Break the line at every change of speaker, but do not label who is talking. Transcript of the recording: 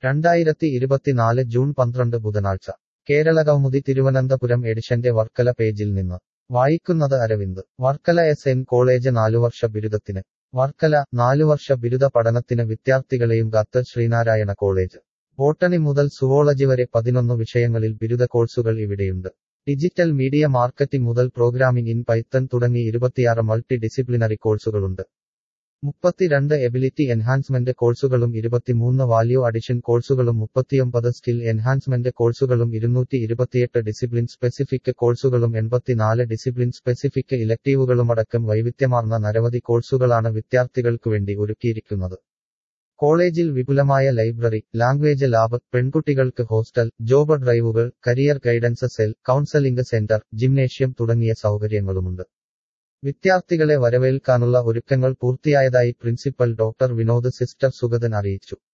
രണ്ടായിരത്തി ഇരുപത്തിനാല് ജൂൺ പന്ത്രണ്ട് ബുധനാഴ്ച കേരള കൗമുദി തിരുവനന്തപുരം എഡിഷന്റെ വർക്കല പേജിൽ നിന്ന് വായിക്കുന്നത് Aravind Varkala S N college നാലുവർഷ ബിരുദത്തിന് വർക്കല നാലുവർഷ ബിരുദ പഠനത്തിന് വിദ്യാർത്ഥികളെയും കാത്ത് ശ്രീനാരായണ കോളേജ് ബോട്ടണി മുതൽ സുവോളജി വരെ പതിനൊന്ന് വിഷയങ്ങളിൽ ബിരുദ കോഴ്സുകൾ ഇവിടെയുണ്ട് ഡിജിറ്റൽ മീഡിയ മാർക്കറ്റിംഗ് മുതൽ പ്രോഗ്രാമിംഗ് ഇൻ പൈത്തൺ തുടങ്ങി ഇരുപത്തിയാറ് മൾട്ടി ഡിസിപ്ലിനറി കോഴ്സുകളുണ്ട് മുപ്പത്തിരണ്ട് എബിലിറ്റി എൻഹാൻസ്മെന്റ് കോഴ്സുകളും ഇരുപത്തിമൂന്ന് വാല്യൂ അഡിഷൻ കോഴ്സുകളും മുപ്പത്തിയൊമ്പത് സ്കിൽ എൻഹാൻസ്മെന്റ് കോഴ്സുകളും ഇരുന്നൂറ്റി ഇരുപത്തിയെട്ട് ഡിസിപ്ലിൻ സ്പെസിഫിക് കോഴ്സുകളും എൺപത്തിനാല് ഡിസിപ്ലിൻ സ്പെസിഫിക് ഇലക്ടീവുകളുമടക്കം വൈവിധ്യമാർന്ന നിരവധി കോഴ്സുകളാണ് വിദ്യാർത്ഥികൾക്കു വേണ്ടി ഒരുക്കിയിരിക്കുന്നത് കോളേജിൽ വിപുലമായ ലൈബ്രറി ലാംഗ്വേജ് ലാബ് പെൺകുട്ടികൾക്ക് ഹോസ്റ്റൽ ജോബ് ഡ്രൈവുകൾ career guidance cell counselling centre gymnasium തുടങ്ങിയ സൗകര്യങ്ങളുമുണ്ട് വിദ്യാർത്ഥികളെ വരവേൽക്കാനുള്ള ഒരുക്കങ്ങൾ പൂർത്തിയായതായി principal doctor Vinod sister Sugathan അറിയിച്ചു